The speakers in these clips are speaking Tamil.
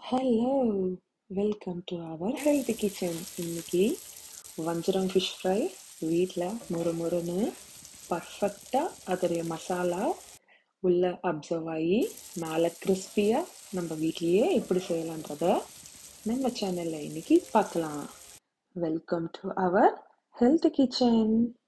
hello welcome to our health kitchen இன்னைக்கு வஞ்சரம் ஃபிஷ் ஃப்ரை வீட்டில் மொறு மொறுன்னு பர்ஃபெக்டாக அதோடைய மசாலா உள்ள அப்சர்வ் ஆகி மேலே கிறிஸ்பியாக நம்ம வீட்லேயே எப்படி செய்யலான்றத நம்ம சேனலில் இன்னைக்கு பார்க்கலாம் welcome to our health kitchen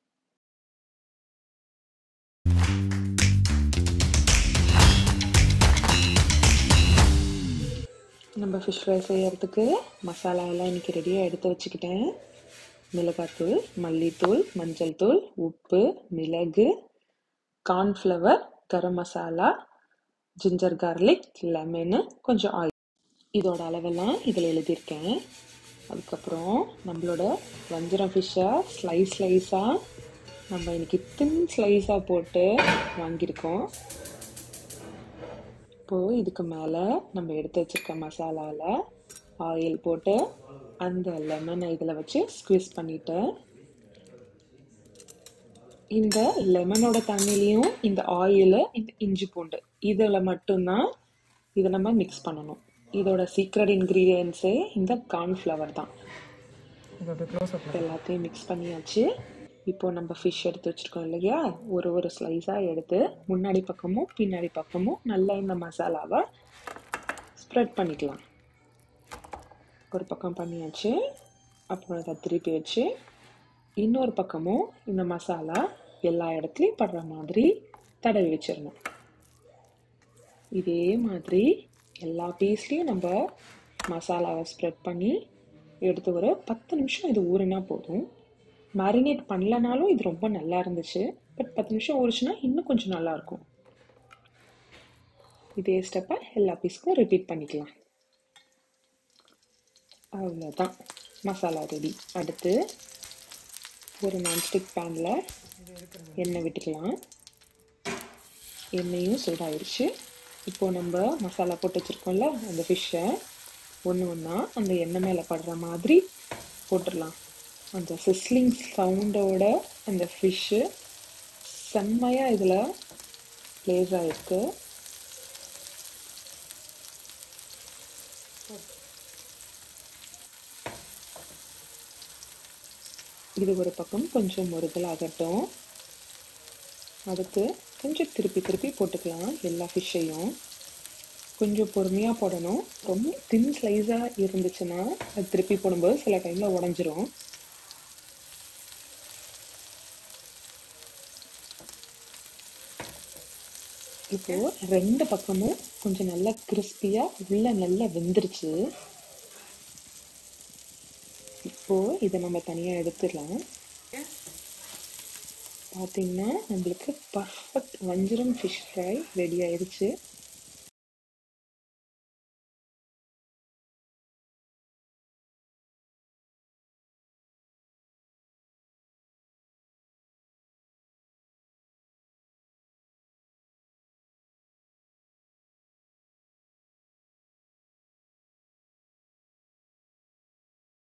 நம்ம ஃபிஷ் ஃப்ரை செய்யறதுக்கு மசாலா எல்லாம் இன்னைக்கு ரெடியாக எடுத்து வச்சுக்கிட்டேன் மிளகாத்தூள் மல்லித்தூள் மஞ்சள் தூள் உப்பு மிளகு cornflour garam masala ginger garlic lemon கொஞ்சம் ஆயில் இதோட அளவெல்லாம் இதில் எழுதியிருக்கேன் அதுக்கப்புறம் நம்மளோட வஞ்சரம் ஃபிஷ்ஷை ஸ்லைஸ் ஸ்லைஸாக நம்ம இன்னைக்கு தின் ஸ்லைஸாக போட்டு வாங்கியிருக்கோம் இப்போது இதுக்கு மேலே நம்ம எடுத்து வச்சிருக்க மசாலாவில் ஆயில் போட்டு அந்த லெமனை இதில் வச்சு ஸ்க்வீஸ் பண்ணிட்டு இந்த லெமனோட தண்ணிலையும் இந்த ஆயில் இந்த இஞ்சி பூண்டு இதில் மட்டும்தான் இதை நம்ம மிக்ஸ் பண்ணணும் இதோட சீக்ரெட் இன்க்ரீடியன்ஸே இந்த கார்ன்ஃப்ளவர் தான் இதோட க்ளோஸ் அப் எல்லாத்தையும் மிக்ஸ் பண்ணியாச்சு இப்போ நம்ம ஃபிஷ் எடுத்து வச்சுருக்கோம் இல்லையா ஒரு ஒரு ஸ்லைஸாக எடுத்து முன்னாடி பக்கமும் பின்னாடி பக்கமும் நல்லா இந்த மசாலாவை ஸ்ப்ரெட் பண்ணிக்கலாம் ஒரு பக்கம் பண்ணியாச்சு அப்புறம் அதை திருப்பி வச்சு இன்னொரு பக்கமும் இந்த மசாலா எல்லா இடத்துலையும் படுற மாதிரி தடவி வச்சிடணும் இதே மாதிரி எல்லா பீஸ்லேயும் நம்ம மசாலாவை ஸ்ப்ரெட் பண்ணி எடுத்து ஒரு பத்து நிமிஷம் இது ஊறினா போதும் மேரினேட் பண்ணலனாலும் இது ரொம்ப நல்லா இருந்துச்சு பட் பத்து நிமிஷம் ஊறிச்சுன்னா இன்னும் கொஞ்சம் நல்லா இருக்கும் இதே ஸ்டெப்பை எல்லா பீஸ்க்கும் ரிப்பீட் பண்ணிக்கலாம் அவ்வளோதான் மசாலா ரெடி அடுத்து ஒரு நான்ஸ்டிக் பேனில் எண்ணெய் விட்டுக்கலாம் எண்ணெயும் சூடாயிருச்சு இப்போ நம்ம மசாலா போட்டு வச்சுருக்கோம்ல அந்த ஃபிஷ்ஷை ஒன்று ஒன்றா அந்த எண்ணெய் மேலே படுற மாதிரி போட்டுடலாம் அந்த சிஸ்லிங் சவுண்டோட அந்த ஃபிஷ்ஷு செம்மையாக இதில் ப்ளேஸ் ஆகிருக்கு இது ஒரு பக்கம் கொஞ்சம் முறுதல் ஆகட்டும் அடுத்து கொஞ்சம் திருப்பி திருப்பி போட்டுக்கலாம் எல்லா ஃபிஷ்ஷையும் கொஞ்சம் பொறுமையாக போடணும் ரொம்ப தின் ஸ்லைஸாக இருந்துச்சுன்னா அது திருப்பி போடும்போது சில டைமில் உடஞ்சிரும் இப்போ ரெண்டு பக்கமும் கொஞ்சம் நல்லா கிறிஸ்பியாக உள்ள நல்லா வெந்துருச்சு இப்போ இதை நம்ம தனியாக எடுத்துடலாம் பார்த்தீங்கன்னா நம்மளுக்கு பர்ஃபெக்ட் வஞ்சிரம் ஃபிஷ் ஃப்ரை ரெடி ஆயிடுச்சு